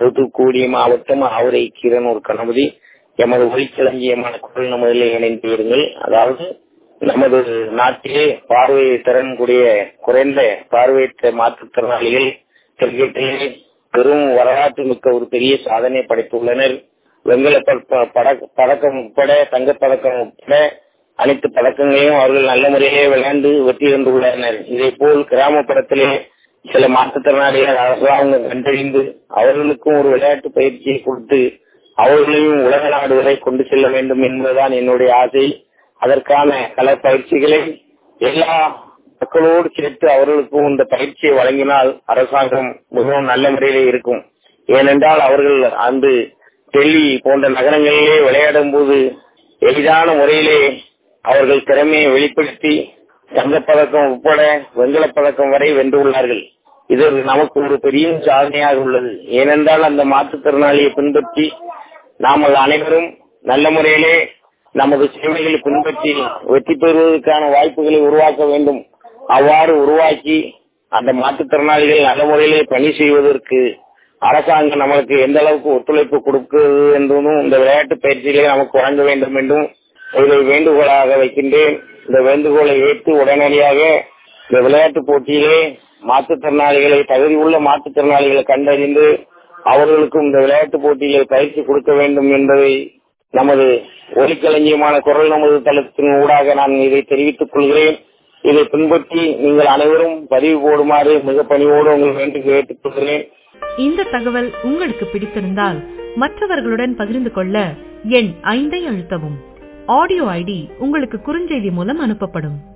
தூத்துக்குடி மாவட்டம் ஆவரை கீரனூர் கணபதி எமது ஒளிக்களஞ்சியமான குரல் நமதில் இணைந்திருங்கள் அதாவது நமது நாட்டிலே பார்வை திறன் கூடிய குறைந்த பார்வையற்ற மாற்றுத்திறனாளிகள் கிரிக்கெட்டிலே பெரும் வரலாற்று மிக்க ஒரு பெரிய சாதனை படைத்துள்ளனர் வெங்கல பதக்கம் உட்பட தங்கப்பதக்கம் உட்பட அனைத்து பதக்கங்களையும் அவர்கள் நல்ல முறையிலே விளையாண்டு வெற்றி கண்டுள்ளனர் இதே போல் கிராமப்புறத்திலே சில மாற்றுத்திறனாளிகள் அரசாங்கம் கண்டறிந்து அவர்களுக்கும் ஒரு விளையாட்டு பயிற்சியை கொடுத்து அவர்களையும் உலக நாடு வரை கொண்டு செல்ல வேண்டும் என்பதுதான் என்னுடைய ஆசை அதற்கான கல பயிற்சிகளை எல்லா மக்களோடு சேர்த்து அவர்களுக்கும் இந்த பயிற்சியை வழங்கினால் அரசாங்கம் மிகவும் நல்ல முறையிலே இருக்கும் ஏனென்றால் அவர்கள் அந்த டெல்லி போன்ற நகரங்களிலே விளையாடும் போது எளிதான முறையிலே அவர்கள் திறமையை வெளிப்படுத்தி தங்கப்பதக்கம் உட்பட வெண்கலப் பதக்கம் வரை வென்றுள்ளார்கள் இது நமக்கு ஒரு பெரிய சாதனையாக உள்ளது ஏனென்றால் அந்த மாற்றுத்திறனாளியை பின்பற்றி நாம் அனைவரும் நல்ல முறையிலே நமது சேவைகளை பின்பற்றி வெற்றி பெறுவதற்கான வாய்ப்புகளை உருவாக்க வேண்டும் அவ்வாறு உருவாக்கி அந்த மாற்றுத்திறனாளிகள் நல்ல முறையிலே பணி செய்வதற்கு அரசாங்கம் நமக்கு எந்த அளவுக்கு ஒத்துழைப்பு கொடுக்கிறது என்றும் இந்த விளையாட்டு பயிற்சிகளை நமக்கு வழங்க வேண்டும் என்றும் இதை வேண்டுகோளாக வைக்கின்றேன் இந்த வேண்டுகோளை ஏற்று உடனடியாக இந்த விளையாட்டு போட்டியிலே மாற்றுத்திறனாளிகளை தகுதி உள்ள மாற்றுத்திறனாளிகளை கண்டறிந்து அவர்களுக்கும் இந்த விளையாட்டு போட்டியிலே பயிற்சி கொடுக்க வேண்டும் என்பதை நமது ஒலிக்களஞ்சியமான குரல் நமது தளத்தின் ஊடாக நான் இதை தெரிவித்துக் கொள்கிறேன் இதை பின்பற்றி நீங்கள் அனைவரும் பதிவு போடுமாறு மிக பணிவோடு உங்கள் வேண்டி கேட்டுக் கொள்கிறேன் இந்த தகவல் உங்களுக்கு பிடித்திருந்தால் மற்றவர்களுடன் பகிர்ந்து கொள்ள எண் ஐந்தை அழுத்தவும் ஆடியோ ஐடி உங்களுக்கு குறுஞ்செய்தி மூலம் அனுப்பப்படும்